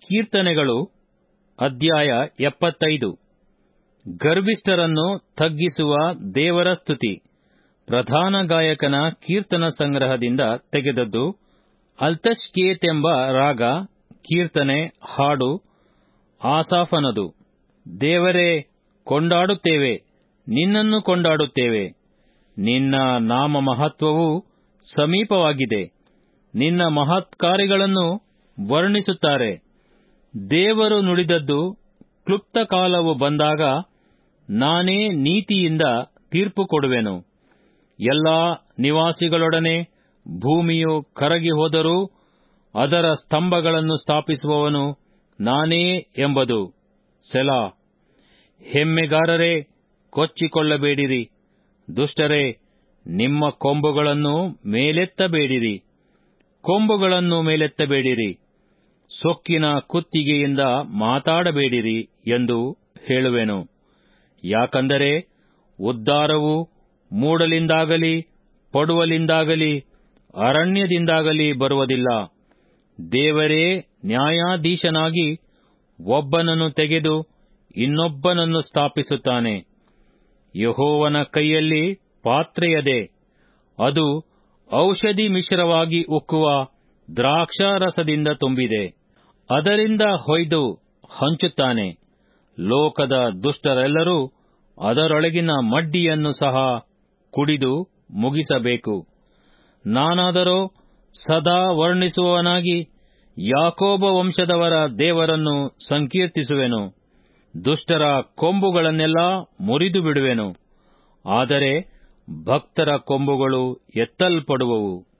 ಕೀರ್ತನೆಗಳು ಅಧ್ಯಾಯ ಎಪ್ಪತ್ತೈದು ಗರ್ವಿಷ್ಠರನ್ನು ತಗ್ಗಿಸುವ ದೇವರ ಸ್ತುತಿ ಪ್ರಧಾನ ಗಾಯಕನ ಕೀರ್ತನ ಸಂಗ್ರಹದಿಂದ ತೆಗೆದದ್ದು ಅಲ್ತಷ್ಕೇತೆಂಬ ರಾಗ ಕೀರ್ತನೆ ಹಾಡು ಆಸಾಫನದು ದೇವರೇ ಕೊಂಡಾಡುತ್ತೇವೆ ನಿನ್ನನ್ನು ಕೊಂಡಾಡುತ್ತೇವೆ ನಿನ್ನ ನಾಮ ಮಹತ್ವವು ಸಮೀಪವಾಗಿದೆ ನಿನ್ನ ಮಹತ್ಕಾರ್ಯಗಳನ್ನು ವರ್ಣಿಸುತ್ತಾರೆ ದೇವರು ನುಡಿದದ್ದು ಕ್ಲುಪ್ತ ಕಾಲವು ಬಂದಾಗ ನಾನೇ ನೀತಿಯಿಂದ ತೀರ್ಪು ಕೊಡುವೆನು ಎಲ್ಲಾ ನಿವಾಸಿಗಳೊಡನೆ ಭೂಮಿಯು ಕರಗಿ ಹೋದರೂ ಅದರ ಸ್ತಂಭಗಳನ್ನು ಸ್ಥಾಪಿಸುವವನು ನಾನೇ ಎಂಬುದು ಸೆಲಾ ಹೆಮ್ಮೆಗಾರರೇ ಕೊಚ್ಚಿಕೊಳ್ಳಬೇಡಿರಿ ದುಷ್ಟರೇ ನಿಮ್ಮ ಕೊಂಬುಗಳನ್ನು ಮೇಲೆತ್ತಬೇಡಿರಿ ಕೊಂಬುಗಳನ್ನು ಮೇಲೆತ್ತಬೇಡಿರಿ ಸೊಕ್ಕಿನ ಕುತ್ತಿಗೆಯಿಂದ ಮಾತಾಡಬೇಡಿರಿ ಎಂದು ಹೇಳುವೆನು ಯಾಕಂದರೆ ಉದ್ಧಾರವು ಮೂಡಲಿಂದಾಗಲಿ ಪಡುವಲಿಂದಾಗಲಿ ಅರಣ್ಯದಿಂದಾಗಲಿ ಬರುವುದಿಲ್ಲ ದೇವರೇ ನ್ಯಾಯಾಧೀಶನಾಗಿ ಒಬ್ಬನನ್ನು ತೆಗೆದು ಇನ್ನೊಬ್ಬನನ್ನು ಸ್ಥಾಪಿಸುತ್ತಾನೆ ಯಹೋವನ ಕೈಯಲ್ಲಿ ಪಾತ್ರೆಯದೆ ಅದು ಔಷಧಿ ಮಿಶ್ರವಾಗಿ ಉಕ್ಕುವ ದ್ರಾಕ್ಷಾರಸದಿಂದ ತುಂಬಿದೆ ಅದರಿಂದ ಹೊಯ್ದು ಹಂಚುತ್ತಾನೆ ಲೋಕದ ದುಷ್ಟರೆಲ್ಲರೂ ಅದರೊಳಗಿನ ಮಡ್ಡಿಯನ್ನು ಸಹ ಕುಡಿದು ಮುಗಿಸಬೇಕು ನಾನಾದರೋ ಸದಾ ವರ್ಣಿಸುವವನಾಗಿ ಯಾಕೋಬ ವಂಶದವರ ದೇವರನ್ನು ಸಂಕೀರ್ತಿಸುವೆನು ದುಷ್ಟರ ಕೊಂಬುಗಳನ್ನೆಲ್ಲ ಮುರಿದು ಬಿಡುವೆನು ಆದರೆ ಭಕ್ತರ ಕೊಂಬುಗಳು ಎತ್ತಲ್ಪಡುವವು